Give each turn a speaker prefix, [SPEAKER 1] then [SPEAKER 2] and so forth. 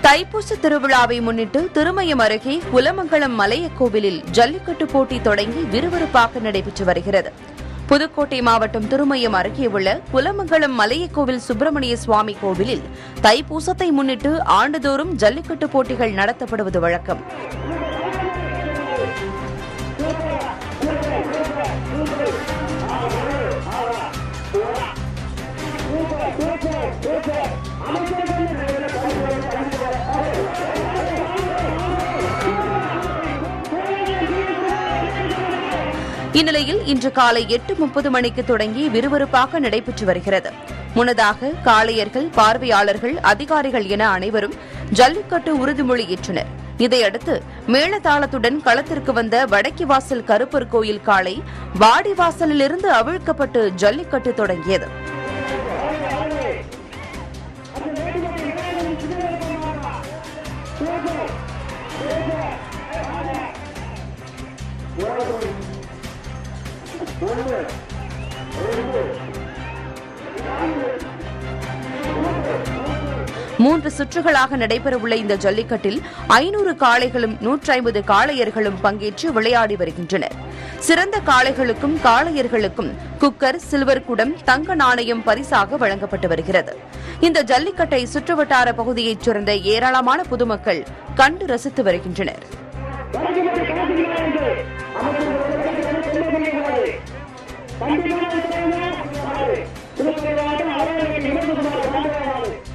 [SPEAKER 1] தைப்பூச திருவிழாவை முன்னிட்டு திருமயம் அருகே குலமங்கலம் மலைய கோவிலில் ஜல்லிக்கட்டு போட்டி தொடங்கி விறுவிறுப்பாக நடைபெற்று வருகிறது புதுக்கோட்டை மாவட்டம் திருமயம் அருகே உள்ள குலமங்கலம் மலையக்கோவில் சுப்பிரமணிய சுவாமி கோவிலில் தைப்பூசத்தை முன்னிட்டு ஆண்டுதோறும் ஜல்லிக்கட்டு போட்டிகள் நடத்தப்படுவது வழக்கம் இந்நிலையில் இன்று காலை எட்டு முப்பது மணிக்கு தொடங்கி விறுவிறுப்பாக நடைபெற்று வருகிறது முன்னதாக காளையர்கள் பார்வையாளர்கள் அதிகாரிகள் என அனைவரும் ஜல்லிக்கட்டு உறுதிமொழி ஏற்றனர் இதையடுத்து மேளதாளத்துடன் களத்திற்கு வந்த வடக்கி வாசல் கருப்பர் கோயில் காளை வாடி வாசலிலிருந்து அவிழ்க்கப்பட்டு ஜல்லிக்கட்டு தொடங்கியது மூன்று சுற்றுகளாக நடைபெறவுள்ள இந்த ஜல்லிக்கட்டில் ஐநூறு காளைகளும் நூற்றி ஐம்பது காளையர்களும் பங்கேற்று விளையாடி வருகின்றனர் சிறந்த காளைகளுக்கும் காளையர்களுக்கும் குக்கர் சில்வர் குடம் தங்க நாணயம் பரிசாக வழங்கப்பட்டு வருகிறது இந்த ஜல்லிக்கட்டை சுற்றுவட்டார பகுதியைச் சேர்ந்த ஏராளமான பொதுமக்கள் கண்டு ரசித்து வருகின்றனர்
[SPEAKER 2] கண்டிப்பாக